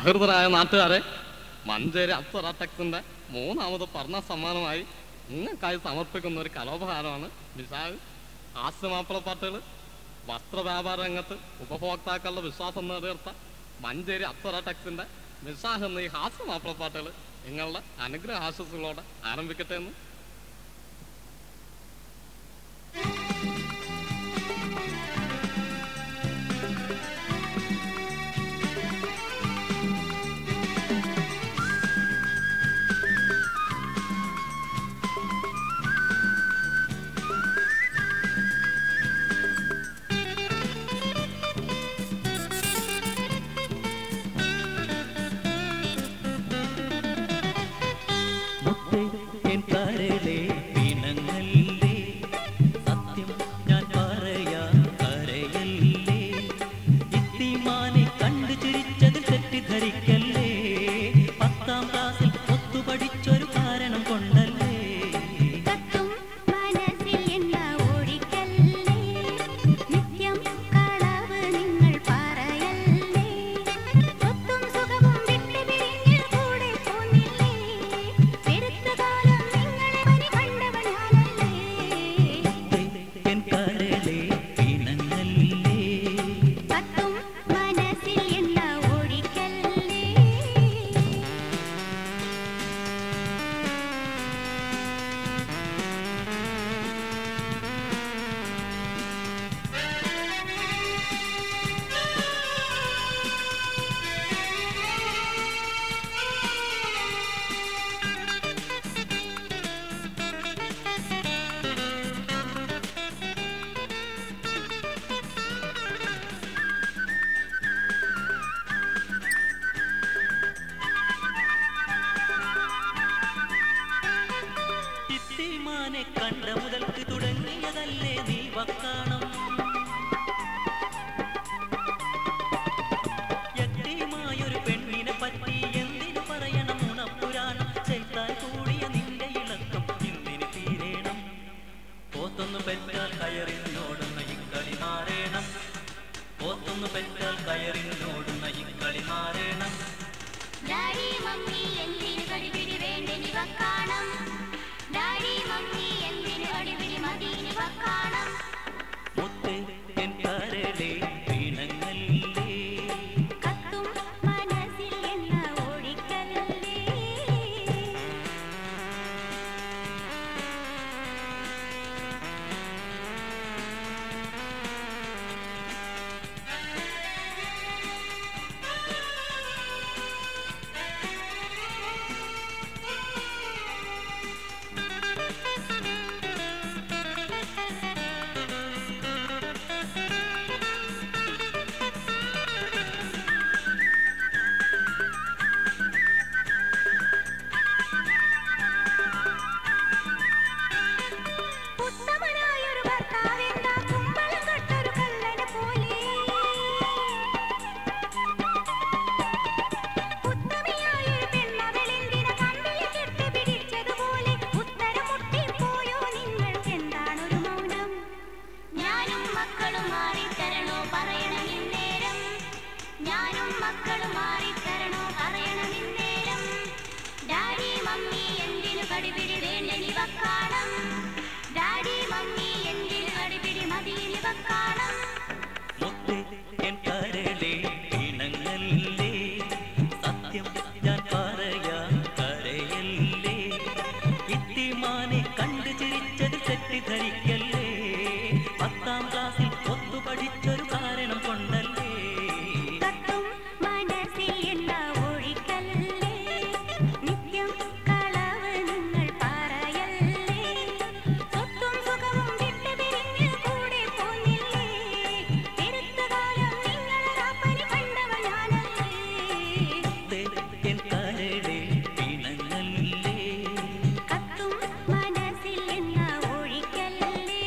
സഹൃദരായ നാട്ടുകാരെ മഞ്ചേരി അപ്സറാടെക്സിന്റെ മൂന്നാമത് പഠന സമ്മാനമായി നിങ്ങൾക്കായി സമർപ്പിക്കുന്ന ഒരു കലോപഹാരമാണ് നിശാഗ് ഹാസ്യമാപ്പിളപ്പാട്ടുകൾ വസ്ത്ര വ്യാപാര രംഗത്ത് ഉപഭോക്താക്കളുടെ വിശ്വാസം നേടിയെടുത്ത മഞ്ചേരി അപ്സറാടെക്സിന്റെ നിശാഹ് എന്ന ഈ ഹാസ്യമാപ്പിളപ്പാട്ടുകൾ നിങ്ങളുടെ അനുഗ്രഹ ആശസ്സുകളോടെ ആരംഭിക്കട്ടെ എന്ന് മുത്തേ എൻ കരളേ പിണങ്ങല്ലേ സത്യം ഞാൻ പറയാ കരയല്ലേ ഇത്തിമാനെ കണ്ടു ചിരിച്ചതിൽ തെറ്റിദ്ധരിക്കല്ലേ പത്താം ക്ലാസ്സിൽ ഒത്തു പഠിച്ചൊരു കാരണം കൊണ്ടല്ലേ കത്തും മനസ്സിൽ എന്ന ഓടിക്കല്ലേ നിത്യം കളവ് നിങ്ങൾ പറയല്ലേ സ്വത്തും സുഖവും വിട്ട് പിരിഞ്ഞ് കൂടെ പോന്നില്ലേ പെരുത്ത കാലം നിങ്ങളെ പനി കണ്ടവനാണല്ലേ എൻ കരളേ പിണങ്ങല്ലേ കത്തും മനസ്സിൽ എന്ന ഓടിക്കല്ലേ ഇത്തിമാനെ കണ്ട മുതൽക്ക് തുടങ്ങിയതല്ലേ നീ വക്കാണം യക്തിമായൊരു പെണ്ണിനെ പറ്റി എന്തിനു പറയണം ഉണപ്പുരാണം ചെയ്താൽ കൂടിയ നിന്റെ ഇളക്കം ഇന്നിന് തീരേണം പോത്തൊന്നു പെറ്റാൽ കയറിനോടുന്ന ഇക്കളി മാറേണം പോത്തൊന്നു പെറ്റാൽ കയറിനോടുന്ന ഇക്കളി മാറേണം ഡാഡി മമ്മി എന്തിനു കടിപിടി വേണ്ടെനി വക്കാണം ഡാഡി മമ്മി എന്തിനു അടിപിടി മതിനി വക്കാണം മുത്തേ എൻ കരളേ പിണങ്ങല്ലേ കത്തും മനസ്സിൽ എന്ന ഓടിക്കല്ലേ ഉത്തമനായൊരു ഭർത്താവെന്താ കുമ്പളം കെട്ടൊരു കള്ളനെ പോലെ ഉത്തമയായൊരു പെണ്ണവളെന്തിന കമ്പിളി കെട്ടി പിടിച്ചതുപോലെ ഉത്തരം മുട്ടിപ്പോയോ നിങ്ങൾക്കെന്താണൊരു മൗനം ഞാനും മക്കളും മാറിത്തരണോ പറയണം ഇന്നേരം ഞാനും മക്കളും മാറിത്തരണോ പറയണം ഇന്നേരം ഡാഡി മമ്മി എന്തിനു കടിപിടി വേണ്ടനി വക്കാണം ഡാഡി മമ്മി എന്തിനു കടിപിടി മതിയിനി വക്കാണം മുത്തേ എൻ കരളേ പിണങ്ങല്ലേ സത്യം ഞാൻ പറയാ കരയല്ലേ ഇത്തിമാനെ കണ്ടു ചിരിച്ചത് തെറ്റിദ്ധരിക്കല്ലേ പത്താം ക്ലാസ്സിൽ ഒത്തു പഠിച്ചൊരു കാരണം കൊണ്ടല്ലേ കത്തും മനസ്സിൽ എന്ന ഒഴിക്കല്ലേ നിത്യം കളവ് നിങ്ങൾ പറയല്ലേ സ്വത്തും സുഖവും വിട്ട് പിരിഞ്ഞ് കൂടെ പോന്നില്ലേ പെരുത്ത കാലം നിങ്ങളെ പനി കണ്ടവനാണല്ലേ മുത്തേ എൻ കരളേ പിണങ്ങല്ലേ കത്തും മനസ്സിൽ എന്ന ഒഴിക്കല്ലേ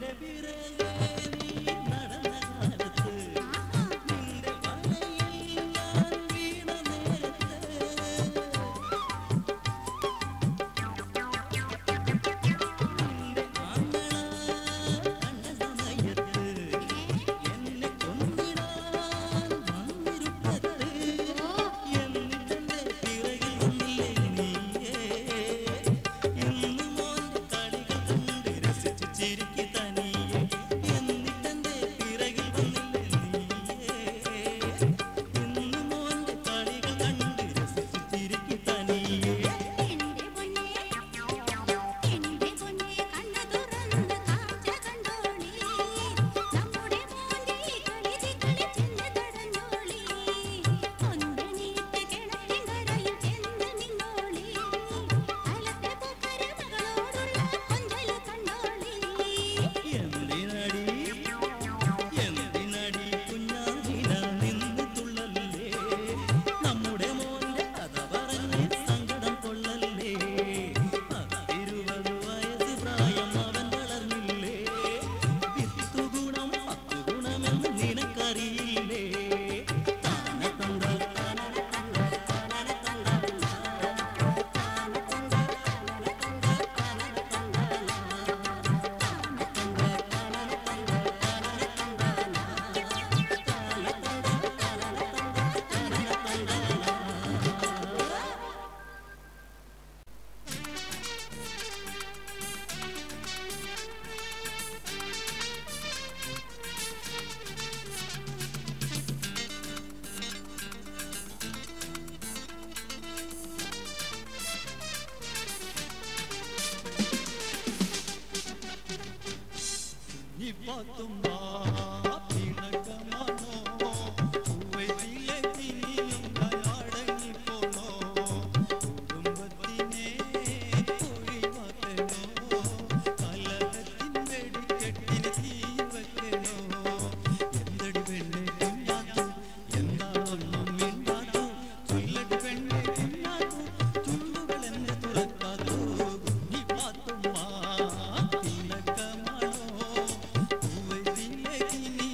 ിലെ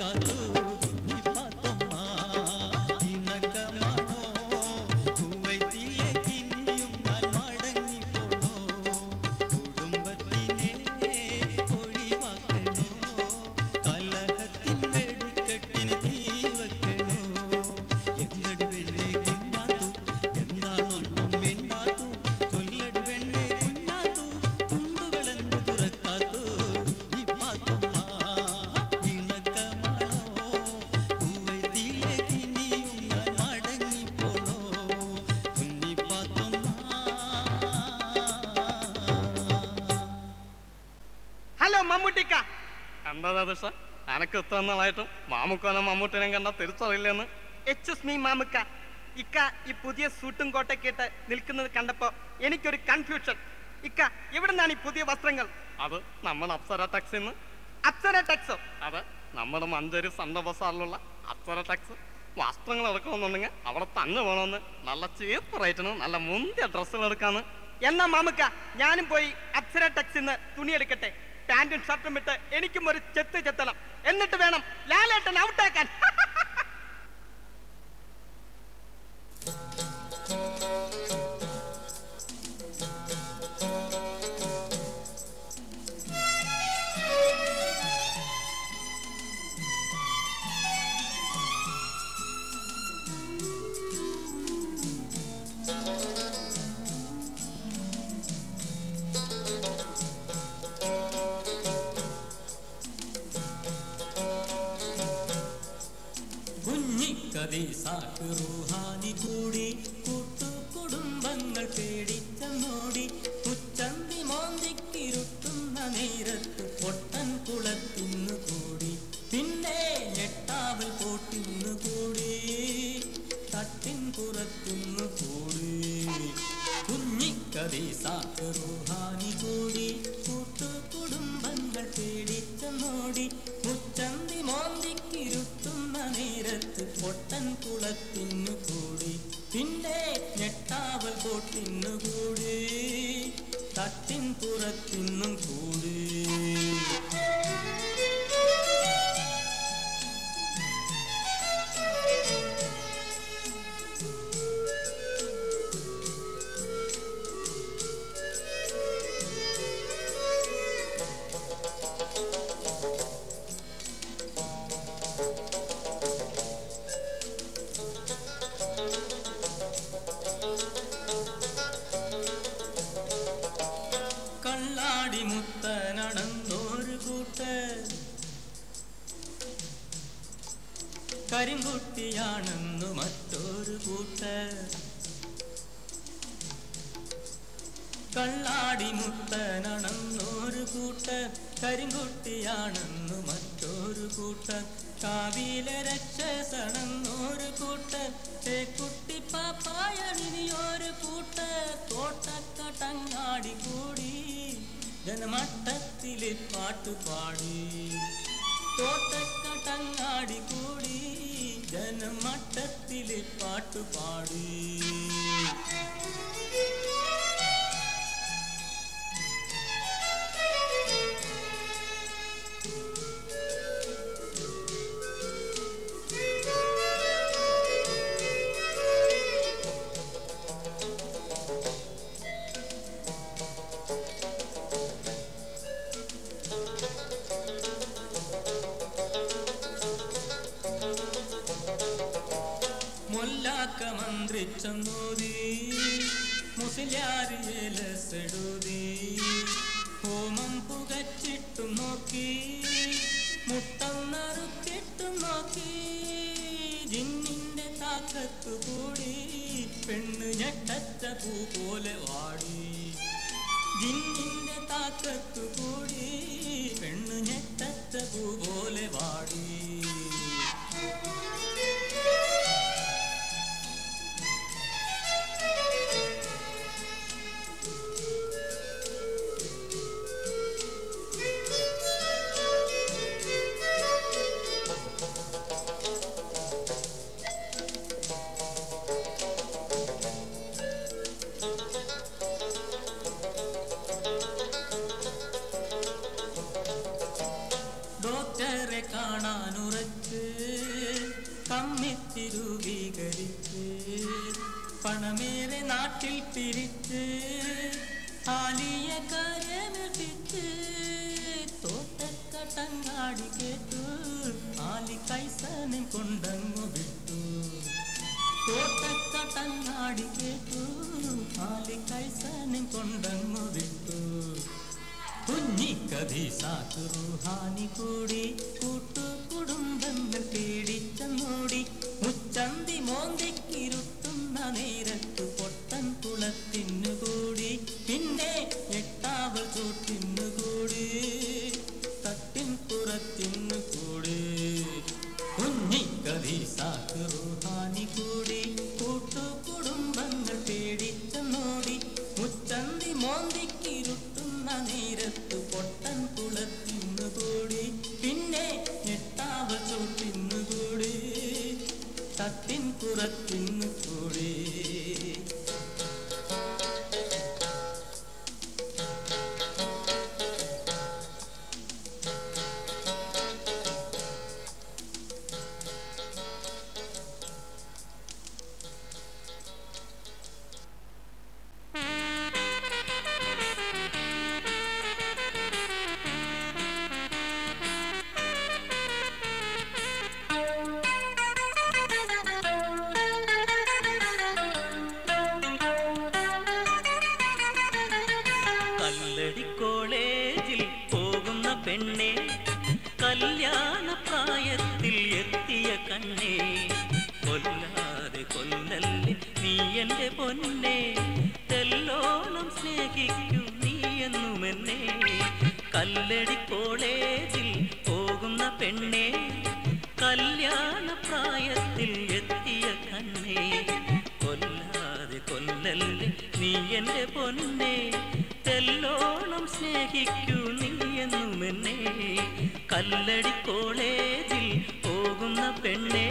തുറക്കാത്തു ഇപ്പത്തൊമ്മ ഇണക്കമാണോ കുവൈറ്റിലേക്ക് ഇനിയും ഞാൻ മടങ്ങിപ്പോണോ കുടുംബത്തിനെ ഒഴിവാക്കണോ കലഹത്തിൻ വെടിക്കെട്ടിന് തീ വെക്കണോ എങ്ങട് വെള്ളേ കുഞ്ഞാത്തു എന്താണൊന്നും മിണ്ടാത്തു ചൊല്ലട് വെള്ളേ കുഞ്ഞാത്തു തുണ്ടുകളെന്ത് തുറക്കാത്തു ഇപ്പാത്തുമ്മ ഇണക്കമാണോ കുവൈറ്റിലേക്ക് ഇനിയും ഞാൻ മടങ്ങിപ്പോണോ കുഞ്ഞിപ്പാത്തുമ്മ ഹലോ മമ്മൂട്ടിക്ക എന്താ ദൃശ എനക്ക് ഇത്ര നാളായിട്ടും മാമുക്കോനെ മമ്മൂട്ടിനെ കണ്ട തിരിച്ചറിയില്ലെന്ന് എച്ച് മീ മാമുക്ക ഇക്ക ഈ പുതിയ സൂട്ടും കോട്ടൊക്കെ ഇട്ട് നിൽക്കുന്നത് കണ്ടപ്പോ എനിക്കൊരു കൺഫ്യൂഷൻ ഇക്ക എവിടുന്നാണ് ഈ പുതിയ വസ്ത്രങ്ങൾ അത് നമ്മുടെ അപ്സര ടെക്സിന്ന് അപ്സര ടെക്സോ അതെ നമ്മുടെ മഞ്ചേരി സണ്ട ബസാറിലുള്ള അപ്സര ടെക്സ് വസ്ത്രങ്ങൾ എടുക്കണമെന്നുണ്ടെങ്കിൽ അവിടെ തന്നെ വേണമെന്ന് നല്ല ചീപ്പ് റേറ്റിന് നല്ല മുന്തിയ ഡ്രസ്സുകൾ എടുക്കാന്ന് എന്നാ മാമുക്ക ഞാനും പോയി അപ്സര ടെക്സിന്ന് തുണി എടുക്കട്ടെ പാന്റും ഷർട്ടും ഇട്ട് എനിക്കും ഒരു ചെത്ത് ചെത്തണം എന്നിട്ട് വേണം ലാലേട്ടൻ ഔട്ടാക്കാൻ കുഞ്ഞിക്കതീസാക്ക് റൂഹാനി കൂടി കൂട്ടുകുടുംബങ്ങൾ പേടിച്ചമോടി ഉച്ചന്തി മോന്തിക്കിരുട്ടുന്ന നേരത്ത് പൊട്ടൻ കുളത്തിന്നു കൂടി പിന്നെ ഞെട്ടാവൽ പോട്ടിന്നു കൂടി തട്ടിൻ പുറത്തുന്നു കൂടി കുഞ്ഞിക്കതീസാക്ക് റൂഹാനി കൂടി കൂട്ടുകുടുംബങ്ങൾ പേടിച്ചമോടി മുച്ചന്തി മോന്തിക്കിരുട്ടുന്ന നേരത്ത് പൊട്ടൻ കുളത്തിന്നു കൂടി പിന്നെ ഞെട്ടാവൽ പോട്ടിന്നു കൂടി തട്ടിൻ പുറത്തിന്നും കൂടി കള്ളാടി മുത്തനടന്നോരു കൂട്ട് കരിങ്കുട്ടിയാണെന്നു മറ്റൊരു കൂട്ട് കള്ളാടി മുത്തനടന്നോരു കൂട്ട് കരിങ്കുട്ടിയാണെന്നു മറ്റൊരു കൂട്ട് കാവിലെ രക്ഷസണെന്നൊരു കൂട്ട് കുട്ടി പാപ്പായണിനിയൊരു കൂട്ട് തോട്ടക്കട്ടങ്ങാടി കൂടി ജനമട്ടത്തിലെ പാട്ടുപാടി തോട്ടക്കട്ടങ്ങാടി കൂടി ജനമട്ടത്തിലെ പാട്ടുപാടി മൊല്ലാക്ക മന്ത്രിച്ചെന്നോതി മുസ്ലിയാരിയലസെടുതി ഹോമം പുകച്ചിട്ടും നോക്കി മുട്ടം നറുക്കിട്ടും നോക്കി ജിന്നിന്റെ താക്കത്തു കൂടി പെണ്ണ് ഞെട്ടച്ച പൂ പോലെ വാടി ജിന്നിന്റെ താക്കത്തു കൂടി പെണ്ണ് ഞെട്ടച്ച പൂ പോലെ വാടി ഡോക്ടറെ കാണാനുറച്ച സമ്മിത്തി രൂപീകരിച്ച് പണമേറെ നാട്ടിൽ പിരിച്ച് ആലിയ കരമെത്തിച്ച് തോട്ടക്കട്ടങ്ങാടി കേട്ടു ആലി കൈസനും കൊണ്ടങ്ങു വിട്ടു തോട്ടക്കട്ടങ്ങാടി കേട്ടു ആലി കൈസനും കൊണ്ടങ്ങു വിട്ടു കുഞ്ഞിക്കഥീസാക്ക് റുഹാനി കൂടി കൂട്ടു കുടുംബങ്ങൾ പേടിച്ചെന്നോടി മുച്ചന്തി മോന്തിക്കിരുട്ടുന്ന നേരത്ത് പൊട്ടൻ കുളത്തിനു കൂടി പിന്നെ എട്ടാവൽ ചൂട്ടിനു കൂടി തട്ടിൻ പുറത്തിനു കൂടി കുഞ്ഞിക്കഥീസാക്ക് റുഹാനി കൂടി കൂട്ടു കുടുംബങ്ങൾ പേടിച്ചെന്നോടി മുച്ചന്തി മോന്തിക്കിരുട്ടുന്ന നേരത്ത് പൊട്ടൻ കുളത്തിനു കൂടി പിന്നെ ഞെട്ടാവ ചൂട്ടിനു കൂടി തട്ടിൻ പുറത്തിനു കൂടി കല്ലടി കോളേജിൽ പോകുന്ന പെണ്ണെ കല്യാണ പ്രായത്തിൽ എത്തിയ കണ്ണേ കൊല്ലാതെ കൊല്ലല്ലേ നീ എന്റെ പൊന്നെ തെല്ലോളം സ്നേഹിക്കും നീ എന്നുമെന്നെ കല്ലടി കോളേജിൽ പോകുന്ന പെണ്ണെ കല്യാണ പ്രായത്തിൽ എത്തിയ കണ്ണേ കൊല്ലാതെ കൊല്ലല്ലേ നീ എന്റെ പൊന്നെ തെല്ലോളം സ്നേഹിക്കൂ നീ എന്നുമെന്നെ കല്ലടി കോളേജിൽ പോകുന്ന പെണ്ണേ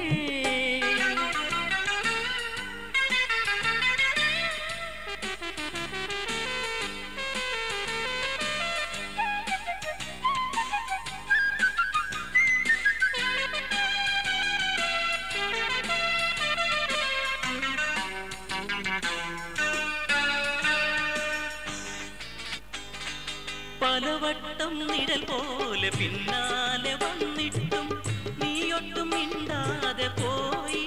പലവട്ടം നിഴൽ പോലെ പിന്നാലെ വന്നിട്ടും നീയൊട്ടും മിണ്ടാതെ പോയി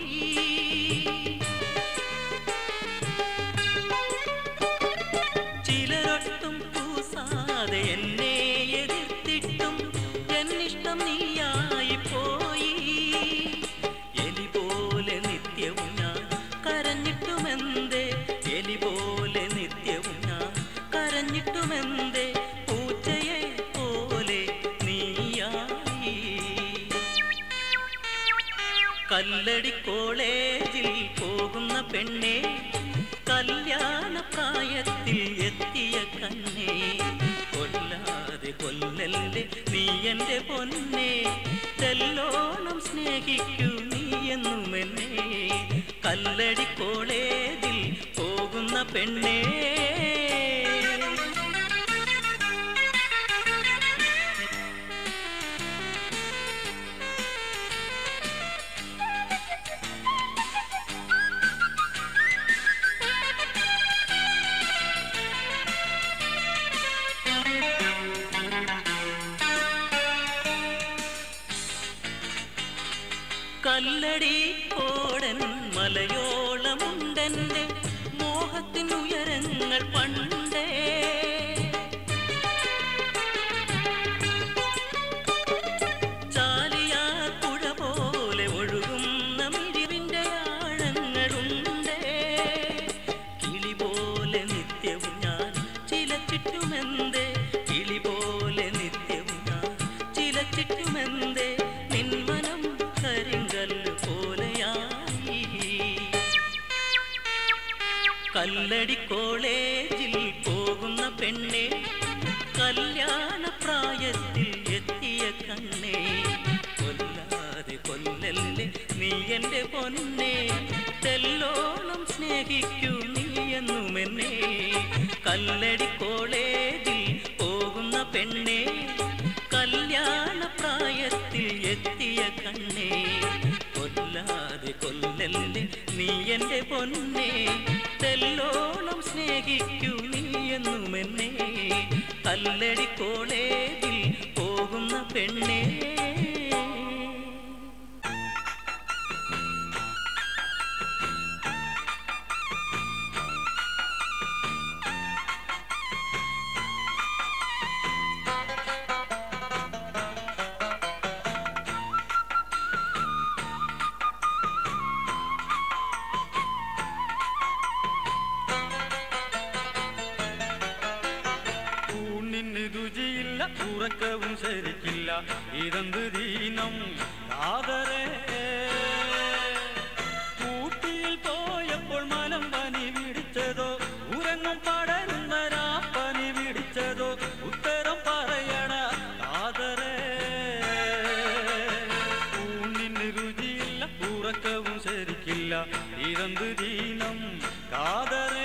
ചിലരൊട്ടും കൂസാതെ എന്നെ എതിർത്തിട്ടും എന്നിഷ്ടം നീയായി പോയി എലി പോലെ നിത്യവും ഞാൻ കരഞ്ഞിട്ടുമെന്തേ എലി പോലെ നിത്യവും ഞാൻ കരഞ്ഞിട്ടുമെന്തേ പൂച്ചയെ പോലെ നീയായി കല്ലടി കോളേജിൽ പോകുന്ന പെണ്ണെ കല്യാണ പ്രായത്തിൽ എത്തിയ കണ്ണേ കൊല്ലാതെ കൊല്ലല്ലേ നീ എന്റെ പൊന്നെ തെല്ലോണം സ്നേഹിക്കൂ നീ എന്നുമെന്നെ കല്ലടി കോളേജിൽ പോകുന്ന പെണ്ണേ കല്ലടി കോടൻ മലയോളമുണ്ടെന്റെ മോഹത്തിനുയരങ്ങൾ പണ്ടേ ചാലിയാർ പുഴ പോലെ ഒഴുകുന്ന മിഴിവിന്റെ ആഴങ്ങളുണ്ടേ കിളി പോലെ നിത്യവും ഞാൻ ചിലച്ചിട്ടുമെന്തേ കിളി പോലെ നിത്യവും ഞാൻ ചിലച്ചിട്ടുമെന്തേ നിന്മനം കരിങ്കല്ല് പോലെയായി കല്ലടി കോളേജിൽ പോകുന്ന പെണ്ണെ കല്യാണ പ്രായത്തിൽ എത്തിയ കണ്ണേ കൊല്ലാതെ കൊല്ലല്ലേ നീ എന്റെ പൊന്നെ തെല്ലോളം സ്നേഹിക്കൂ നീ എന്നുമെന്നെ കല്ലടി കോളേജിൽ പോകുന്ന പെണ്ണെ കല്യാണ പ്രായത്തിൽ എത്തിയ കണ്ണേ കൊല്ല നീ എന്റെ പൊന്നെ തെല്ലോളം സ്നേഹിക്കൂ നീ എന്നും എന്നെ കല്ലടി കോളേജിൽ പോകുന്ന പെണ്ണേ ഊണിന് രുചിയില്ല ഉറക്കവും ശരിക്കില്ല ഇതെന്ത് ദീനം കാതറേ ഊട്ടിയിൽ പോയപ്പോൾ മനം പനി പിടിച്ചതോ ഉറങ്ങും പടരുന്ന പനി പിടിച്ചതോ ഉത്തരം പറയണ കാതറേ ഊണിന് രുചിയില്ല ഉറക്കവും ശരിക്കില്ല ഇതെന്ത് ദീനം കാതറേ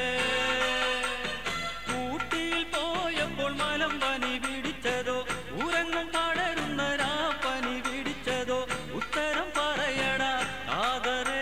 ഊട്ടിയിൽ പോയപ്പോൾ മലം പനി പിടിച്ചതോ ഉറങ്ങും പടരുന്ന പനി പിടിച്ചതോ ഉത്തരം പറയട ആദരേ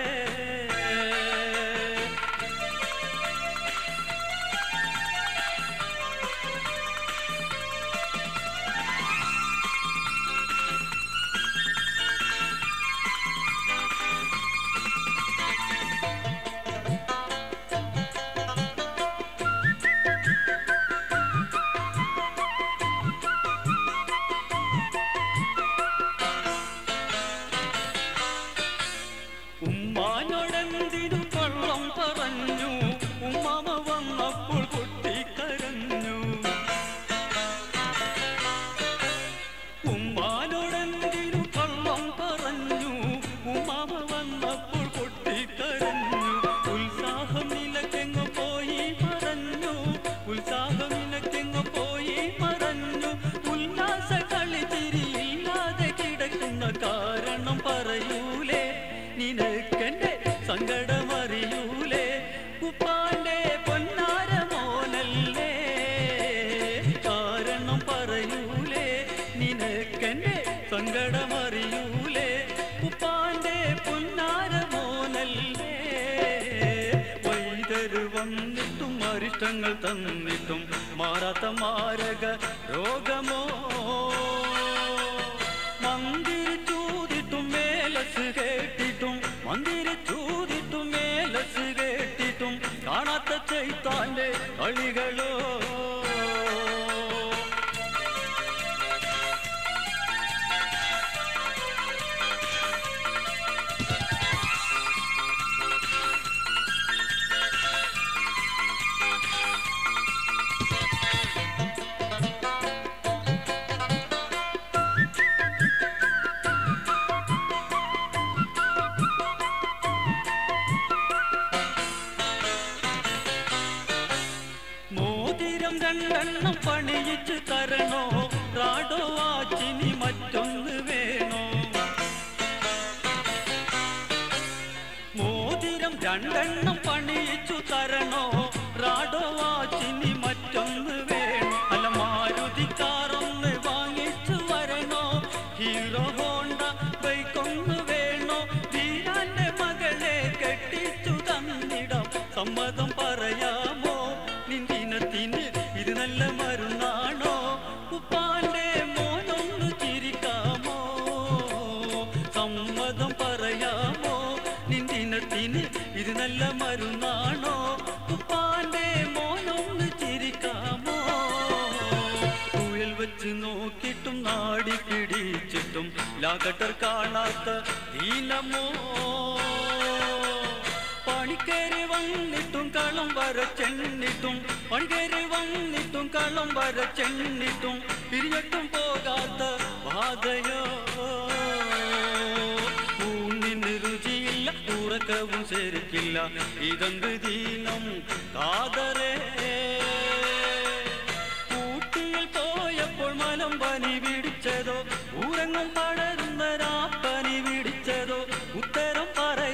ഉമ്മാനോടെന്തിനു കള്ളം പറഞ്ഞു ഉമ്മാമ വന്നപ്പോൾ പൊട്ടിക്കരഞ്ഞു ഉമ്മാനോടെന്തിനു കള്ളം പറഞ്ഞു ഉമ്മാമ വന്നപ്പോൾ പൊട്ടിക്കരഞ്ഞു ഉത്സാഹം നിലക്കെങ്ങു പോയി മറഞ്ഞു ഉത്സാഹം നിലക്കെങ്ങു പോയി മറഞ്ഞു ഉല്ലാസ കളിച്ചിരിയില്ലാതെ കിടക്കുന്ന കാരണം പറയൂലേ നിനക്കെന്റെ സങ്കടമറിയൂലേ ഉപ്പാന്റെ പൊന്നാര മോനല്ലേ കാരണം പറയൂലേ നിനക്കെന്റെ സങ്കടമറിയൂലേ ഉപ്പാന്റെ പൊന്നാര മോനല്ലേ വൈതരു വന്നിട്ടും അരിഷ്ടങ്ങൾ തന്നിട്ടും മാറാത്ത മാരക രോഗമോ മന്ദിര ചൂതിട്ടും മേലസ് കേട്ടിട്ടും മന്ദിര ചൂതിട്ടും മേലസ് കേട്ടിട്ടും കാണാത്ത ചൈത്താന്റെ കളികളോ മോതിരം രണ്ടെണ്ണം പണിയിച്ച് തരണോ റാഡോ വാച്ചിനി മറ്റൊന്ന് വേണോ മോതിരം രണ്ടെണ്ണം പണിയിച്ചു തരണോ റാഡോ വാച്ചിനി മറ്റൊന്ന് വേണോ അല്ല മാരുതി കാറൊന്ന് വാങ്ങിച്ചു വരണോ ഹീറോ ഹോണ്ട ബൈക്കൊന്ന് വേണോ വീരാന്റെ മകളെ കെട്ടിച്ചു തന്നിടാം സമ്മതം പറയാമോ നിന്ദിനത്തിന് ഇത് നല്ല മരുന്നാണോ ഉപ്പാന്റെ മോനൊന്ന് ചിരിക്കാമോ സമ്മതം പറയാമോ നിന്ദിനത്തിന് ഇത് നല്ല മരുന്നാണോ ഉപ്പാന്റെ മോനൊന്ന് ചിരിക്കാമോ കുഴൽ വെച്ച് നോക്കിയിട്ടും നാടി പിടിച്ചിട്ടും ലാകട്ടർ കാണാത്ത ദീനമോ പണിക്കേറി വന്നിട്ടും കളം വരച്ചെണ്ണിട്ടും പണിക്കേറി വന്നിട്ടും കളം വരച്ചെണ്ണിട്ടും പിരിഞ്ഞിട്ടും പോകാത്ത ബാധയോ ഊണിന് രുചിയില്ല ഉറക്കവും ശരിക്കില്ല ഇതെന്ത് ദീനം കാതറേ ഊട്ടിയിൽ പോയപ്പോൾ മലം പനി പിടിച്ചതോ ഊരങ്ങും പടരുന്ന പനി പിടിച്ചതോ ഉത്തരം പറ